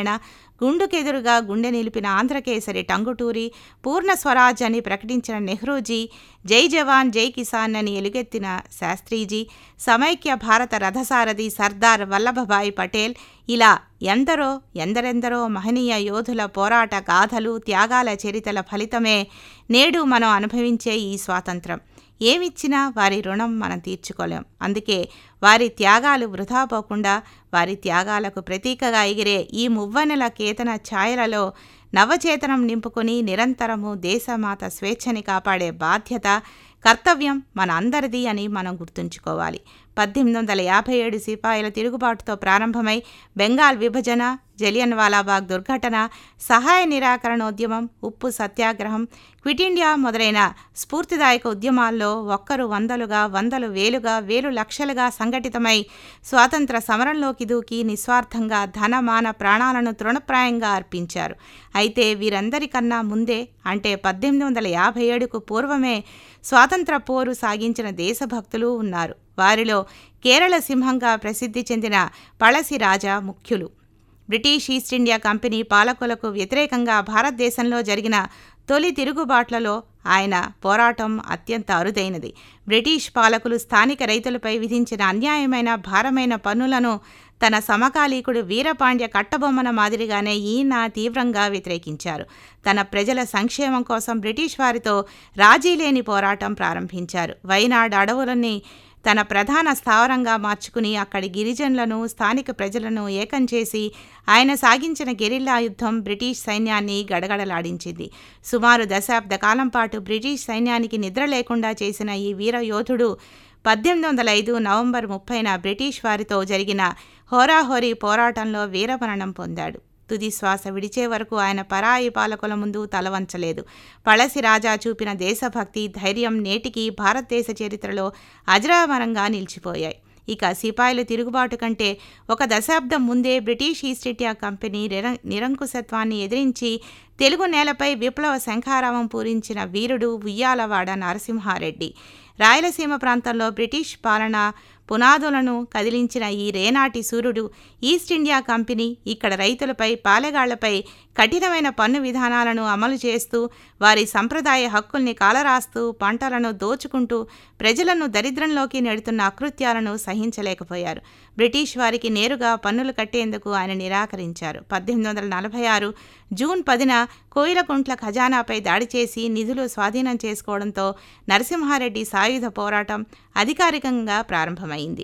సత్యనారాయణ గుండుకెదురుగా గుండె నిలిపిన ఆంధ్రకేసరి టంగుటూరి పూర్ణ స్వరాజ్ అని ప్రకటించిన నెహ్రూజీ జై జవాన్ జై కిసాన్ అని ఎలుగెత్తిన శాస్త్రీజీ సమైక్య భారత రథసారథి సర్దార్ వల్లభభాయ్ పటేల్ ఇలా ఎందరో ఎందరెందరో మహనీయ యోధుల పోరాట గాథలు త్యాగాల చరితల ఫలితమే నేడు మనం అనుభవించే ఈ స్వాతంత్రం ఏమిచ్చినా వారి రుణం మనం తీర్చుకోలేం అందుకే వారి త్యాగాలు వృధా పోకుండా వారి త్యాగాలకు ప్రతీకగా ఎగిరే ఈ మువ్వనెల కేతన ఛాయలలో నవచేతనం నింపుకొని నిరంతరము దేశమాత స్వేచ్ఛని కాపాడే బాధ్యత కర్తవ్యం మన అందరిది అని మనం గుర్తుంచుకోవాలి పద్దెనిమిది వందల యాభై ఏడు సిపాయిల తిరుగుబాటుతో ప్రారంభమై బెంగాల్ విభజన జలియన్ వాలాబాగ్ దుర్ఘటన సహాయ నిరాకరణోద్యమం ఉప్పు సత్యాగ్రహం క్విట్ ఇండియా మొదలైన స్ఫూర్తిదాయక ఉద్యమాల్లో ఒక్కరు వందలుగా వందలు వేలుగా వేలు లక్షలుగా సంఘటితమై స్వాతంత్ర సమరంలోకి దూకి నిస్వార్థంగా ధన మాన ప్రాణాలను తృణప్రాయంగా అర్పించారు అయితే వీరందరికన్నా ముందే అంటే పద్దెనిమిది వందల యాభై ఏడుకు పూర్వమే స్వాతంత్ర పోరు సాగించిన దేశభక్తులు ఉన్నారు వారిలో కేరళ సింహంగా ప్రసిద్ధి చెందిన పళసి రాజా ముఖ్యులు బ్రిటిష్ ఈస్ట్ ఇండియా కంపెనీ పాలకులకు వ్యతిరేకంగా భారతదేశంలో జరిగిన తొలి తిరుగుబాట్లలో ఆయన పోరాటం అత్యంత అరుదైనది బ్రిటిష్ పాలకులు స్థానిక రైతులపై విధించిన అన్యాయమైన భారమైన పన్నులను తన సమకాలీకుడు వీరపాండ్య కట్టబొమ్మన మాదిరిగానే ఈయన తీవ్రంగా వ్యతిరేకించారు తన ప్రజల సంక్షేమం కోసం బ్రిటిష్ వారితో రాజీ లేని పోరాటం ప్రారంభించారు వైనాడ్ అడవులని తన ప్రధాన స్థావరంగా మార్చుకుని అక్కడి గిరిజనులను స్థానిక ప్రజలను ఏకం చేసి ఆయన సాగించిన గెరిల్లా యుద్ధం బ్రిటిష్ సైన్యాన్ని గడగడలాడించింది సుమారు దశాబ్ద కాలం పాటు బ్రిటిష్ సైన్యానికి నిద్ర లేకుండా చేసిన ఈ వీర యోధుడు పద్దెనిమిది వందల ఐదు నవంబర్ ముప్పైన బ్రిటిష్ వారితో జరిగిన హోరాహోరీ పోరాటంలో వీరమరణం పొందాడు తుది శ్వాస విడిచే వరకు ఆయన పరాయి పాలకుల ముందు తలవంచలేదు పళసి రాజా చూపిన దేశభక్తి ధైర్యం నేటికి భారతదేశ చరిత్రలో అజరామరంగా నిలిచిపోయాయి ఇక సిపాయిల తిరుగుబాటు కంటే ఒక దశాబ్దం ముందే బ్రిటిష్ ఈస్ట్ ఇండియా కంపెనీ నిర నిరంకుశత్వాన్ని ఎదిరించి తెలుగు నేలపై విప్లవ శంఖారావం పూరించిన వీరుడు ఉయ్యాలవాడ నరసింహారెడ్డి రాయలసీమ ప్రాంతంలో బ్రిటిష్ పాలన పునాదులను కదిలించిన ఈ రేనాటి సూర్యుడు ఈస్ట్ ఇండియా కంపెనీ ఇక్కడ రైతులపై పాలెగాళ్లపై కఠినమైన పన్ను విధానాలను అమలు చేస్తూ వారి సంప్రదాయ హక్కుల్ని కాలరాస్తూ పంటలను దోచుకుంటూ ప్రజలను దరిద్రంలోకి నెడుతున్న అకృత్యాలను సహించలేకపోయారు బ్రిటిష్ వారికి నేరుగా పన్నులు కట్టేందుకు ఆయన నిరాకరించారు పద్దెనిమిది వందల నలభై ఆరు జూన్ పదిన కోయిలకుంట్ల ఖజానాపై దాడి చేసి నిధులు స్వాధీనం చేసుకోవడంతో నరసింహారెడ్డి సాయుధ పోరాటం అధికారికంగా ప్రారంభమైంది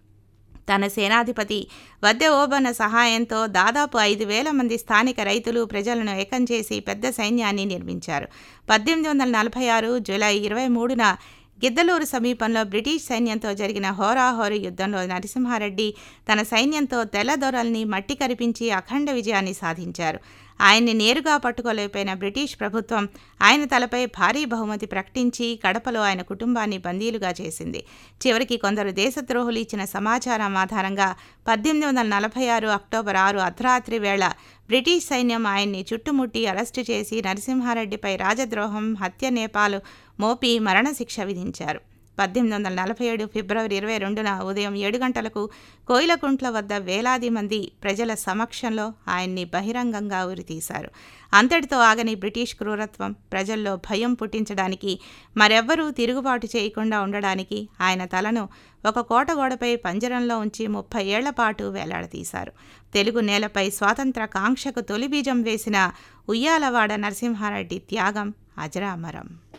తన సేనాధిపతి వద్దె ఓబన్న సహాయంతో దాదాపు ఐదు వేల మంది స్థానిక రైతులు ప్రజలను ఏకం చేసి పెద్ద సైన్యాన్ని నిర్మించారు పద్దెనిమిది వందల నలభై ఆరు జూలై ఇరవై మూడున గిద్దలూరు సమీపంలో బ్రిటిష్ సైన్యంతో జరిగిన హోరాహోరీ యుద్ధంలో నరసింహారెడ్డి తన సైన్యంతో తెల్లదొరల్ని మట్టి కరిపించి అఖండ విజయాన్ని సాధించారు ఆయన్ని నేరుగా పట్టుకోలేకపోయిన బ్రిటిష్ ప్రభుత్వం ఆయన తలపై భారీ బహుమతి ప్రకటించి కడపలో ఆయన కుటుంబాన్ని బందీలుగా చేసింది చివరికి కొందరు దేశద్రోహులు ఇచ్చిన సమాచారం ఆధారంగా పద్దెనిమిది వందల నలభై ఆరు అక్టోబర్ ఆరు అర్ధరాత్రి వేళ బ్రిటిష్ సైన్యం ఆయన్ని చుట్టుముట్టి అరెస్టు చేసి నరసింహారెడ్డిపై రాజద్రోహం హత్య నేపాలు మోపి మరణశిక్ష విధించారు పద్దెనిమిది వందల నలభై ఏడు ఫిబ్రవరి ఇరవై రెండున ఉదయం ఏడు గంటలకు కోయిలకుంట్ల వద్ద వేలాది మంది ప్రజల సమక్షంలో ఆయన్ని బహిరంగంగా ఉరితీశారు అంతటితో ఆగని బ్రిటిష్ క్రూరత్వం ప్రజల్లో భయం పుట్టించడానికి మరెవ్వరూ తిరుగుబాటు చేయకుండా ఉండడానికి ఆయన తలను ఒక కోటగోడపై పంజరంలో ఉంచి ముప్పై ఏళ్ల పాటు వేలాడదీశారు తెలుగు నేలపై స్వాతంత్ర కాంక్షకు తొలి బీజం వేసిన ఉయ్యాలవాడ నరసింహారెడ్డి త్యాగం అజరామరం